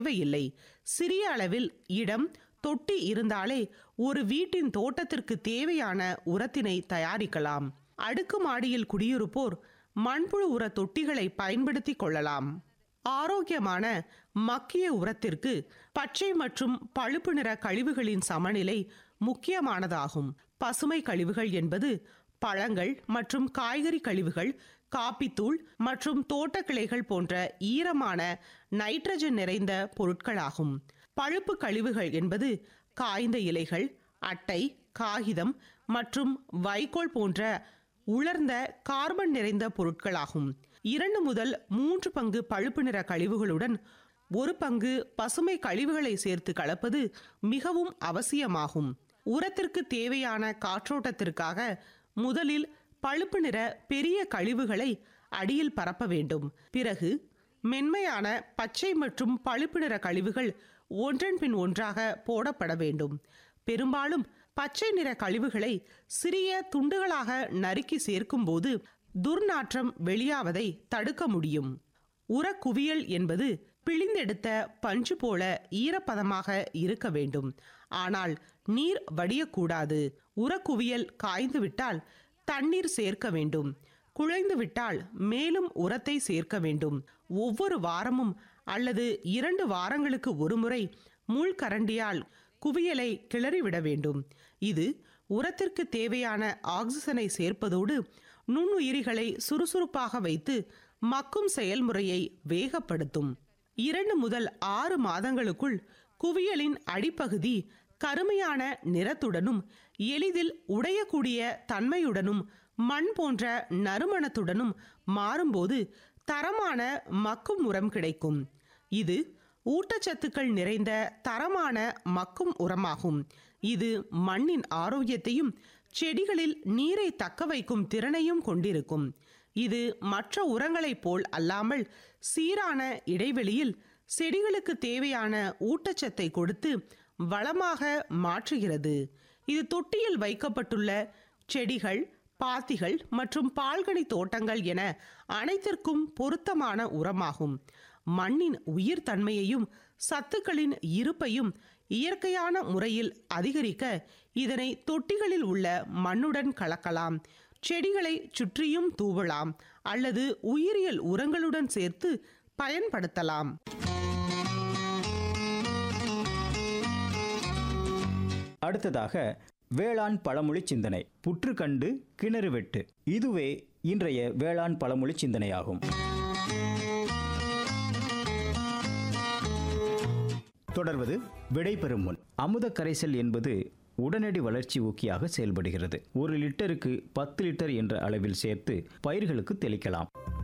தேவையில்லை சிறிய அளவில் இடம் தொட்டி இருந்தாலே ஒரு வீட்டின் தோட்டத்திற்கு தேவையான உரத்தினை தயாரிக்கலாம் அடுக்குமாடியில் குடியிருப்போர் மண்புழு உர தொட்டிகளை பயன்படுத்திக் கொள்ளலாம் ஆரோக்கியமான மக்கிய உரத்திற்கு பச்சை மற்றும் பழுப்பு நிற கழிவுகளின் சமநிலை முக்கியமானதாகும் பசுமை கழிவுகள் என்பது பழங்கள் மற்றும் காய்கறி கழிவுகள் காப்பித்தூள் மற்றும் தோட்டக்கிளைகள் போன்ற ஈரமான நைட்ரஜன் நிறைந்த பொருட்களாகும் பழுப்பு கழிவுகள் என்பது காய்ந்த இலைகள் அட்டை காகிதம் மற்றும் வைக்கோல் போன்ற உலர்ந்த கார்பன் நிறைந்த பொருட்களாகும் இரண்டு முதல் மூன்று பங்கு பழுப்பு நிற கழிவுகளுடன் ஒரு பங்கு பசுமை கழிவுகளை சேர்த்து கலப்பது மிகவும் அவசியமாகும் உரத்திற்கு தேவையான காற்றோட்டத்திற்காக முதலில் பழுப்பு நிற பெரிய கழிவுகளை அடியில் பரப்ப வேண்டும் பிறகு மென்மையான பச்சை மற்றும் பழுப்பு நிற கழிவுகள் ஒன்றன் பின் ஒன்றாக போடப்பட வேண்டும் பெரும்பாலும் பச்சை நிற கழிவுகளை சிறிய துண்டுகளாக நறுக்கி சேர்க்கும்போது துர்நாற்றம் வெளியாவதை தடுக்க முடியும் உரக்குவியல் என்பது பிழிந்தெடுத்த பஞ்சு போல ஈரப்பதமாக இருக்க வேண்டும் ஆனால் நீர் வடியக்கூடாது உரக்குவியல் காய்ந்துவிட்டால் தண்ணீர் சேர்க்க வேண்டும் குழைந்து விட்டால் மேலும் உரத்தை சேர்க்க வேண்டும் ஒவ்வொரு வாரமும் அல்லது இரண்டு வாரங்களுக்கு ஒருமுறை முள்கரண்டியால் குவியலை கிளறிவிட வேண்டும் இது உரத்திற்கு தேவையான ஆக்சிஜனை சேர்ப்பதோடு நுண்ணுயிரிகளை சுறுசுறுப்பாக வைத்து மக்கும் செயல்முறையை வேகப்படுத்தும் இரண்டு முதல் ஆறு மாதங்களுக்குள் குவியலின் அடிப்பகுதி கருமையான நிறத்துடனும் எளிதில் உடையக்கூடிய தன்மையுடனும் மண் போன்ற நறுமணத்துடனும் மாறும்போது தரமான மக்கும் உரம் கிடைக்கும் இது ஊட்டச்சத்துக்கள் நிறைந்த தரமான மக்கும் உரமாகும் இது மண்ணின் ஆரோக்கியத்தையும் செடிகளில் நீரை தக்க வைக்கும் திறனையும் கொண்டிருக்கும் இது மற்ற உரங்களைப் போல் அல்லாமல் சீரான இடைவெளியில் செடிகளுக்கு தேவையான ஊட்டச்சத்தை கொடுத்து வளமாக மாற்றுகிறது இது தொட்டியில் வைக்கப்பட்டுள்ள செடிகள் பாத்திகள் மற்றும் பால்கனி தோட்டங்கள் என அனைத்திற்கும் பொருத்தமான உரமாகும் மண்ணின் உயிர் தன்மையையும் சத்துக்களின் இருப்பையும் இயற்கையான முறையில் அதிகரிக்க இதனை தொட்டிகளில் உள்ள மண்ணுடன் கலக்கலாம் செடிகளை சுற்றியும் தூவலாம் அல்லது உயிரியல் உரங்களுடன் சேர்த்து பயன்படுத்தலாம் அடுத்ததாக வேளாண் பழமொழி சிந்தனை புற்று கண்டு கிணறு வெட்டு இதுவே இன்றைய வேளாண் பழமொழி சிந்தனையாகும் தொடர்வது விடை பெறும் முன் அமுத கரைசல் என்பது உடனடி வளர்ச்சி ஊக்கியாக செயல்படுகிறது ஒரு லிட்டருக்கு பத்து லிட்டர் என்ற அளவில் சேர்த்து பயிர்களுக்கு தெளிக்கலாம்